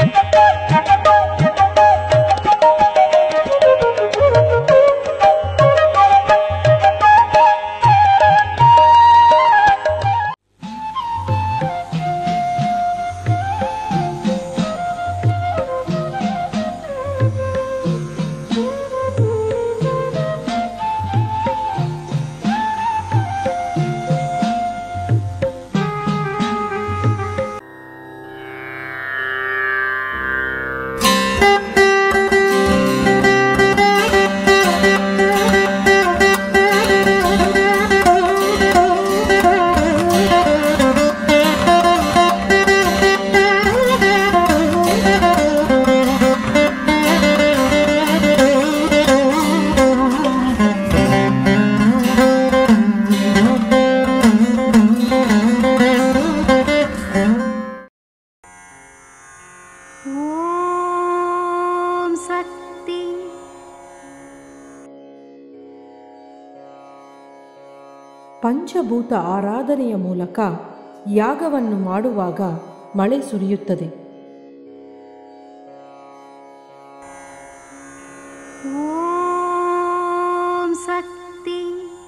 ॐ शक्ति ಪಂಚಭೂತ ಆರಾಧನೆಯ ಮೂಲಕ ಯಾಗವನ್ನು ಮಾಡುವಾಗ ಮಳೆ ಸುರಿಯುತ್ತದೆ ॐ शक्ति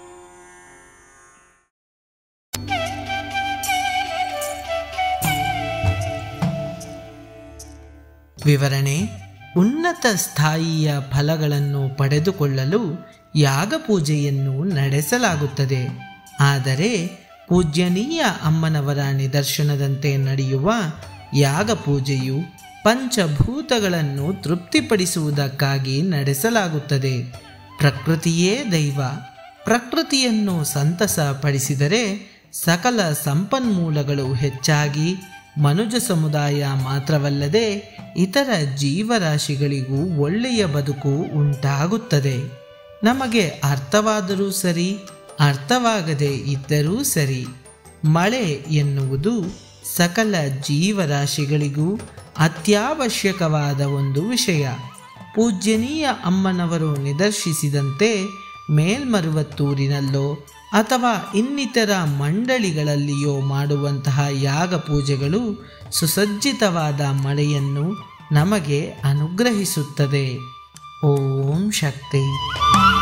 ವಿವರಣೆ ಉನ್ನತ ಸ್ಥಾಯಿಯ ಫಲಗಳನ್ನು ಪಡೆದುಕೊಳ್ಳಲು ಯಾಗ ಪೂಜೆಯನ್ನು ನಡೆಸಲಾಗುತ್ತದೆ ಆದರೆ ಪೂಜ್ಯನೀಯ ಅಮ್ಮನವರ ನಿದರ್ಶನದಂತೆ ನಡೆಯುವ ಯಾಗ ಪೂಜೆಯು ಪಂಚಭೂತಗಳನ್ನು ತೃಪ್ತಿಪಡಿಸುವುದಕ್ಕಾಗಿ ನಡೆಸಲಾಗುತ್ತದೆ ಪ್ರಕೃತಿಯೇ ದೈವ ಪ್ರಕೃತಿಯನ್ನು ಸಂತಸಪಡಿಸಿದರೆ ಸಕಲ ಸಂಪನ್ಮೂಲಗಳು ಹೆಚ್ಚಾಗಿ ಮನುಜ ಸಮುದಾಯ ಮಾತ್ರವಲ್ಲದೆ ಇತರ ಜೀವರಾಶಿಗಳಿಗೂ ಒಳ್ಳೆಯ ಬದುಕು ಉಂಟಾಗುತ್ತದೆ ನಮಗೆ ಅರ್ಥವಾದರೂ ಸರಿ ಅರ್ಥವಾಗದೇ ಇದ್ದರೂ ಸರಿ ಮಳೆ ಎನ್ನುವುದು ಸಕಲ ಜೀವರಾಶಿಗಳಿಗೂ ಅತ್ಯವಶ್ಯಕವಾದ ಒಂದು ವಿಷಯ ಪೂಜ್ಯನೀಯ ಅಮ್ಮನವರು ನಿದರ್ಶಿಸಿದಂತೆ ಮೇಲ್ಮರುವತ್ತೂರಿನಲ್ಲೋ ಅಥವಾ ಇನ್ನಿತರ ಮಂಡಳಿಗಳಲ್ಲಿಯೋ ಮಾಡುವಂತಹ ಯಾಗ ಪೂಜೆಗಳು ಸುಸಜ್ಜಿತವಾದ ಮಳೆಯನ್ನು ನಮಗೆ ಅನುಗ್ರಹಿಸುತ್ತದೆ ಓಂ ಶಕ್ತಿ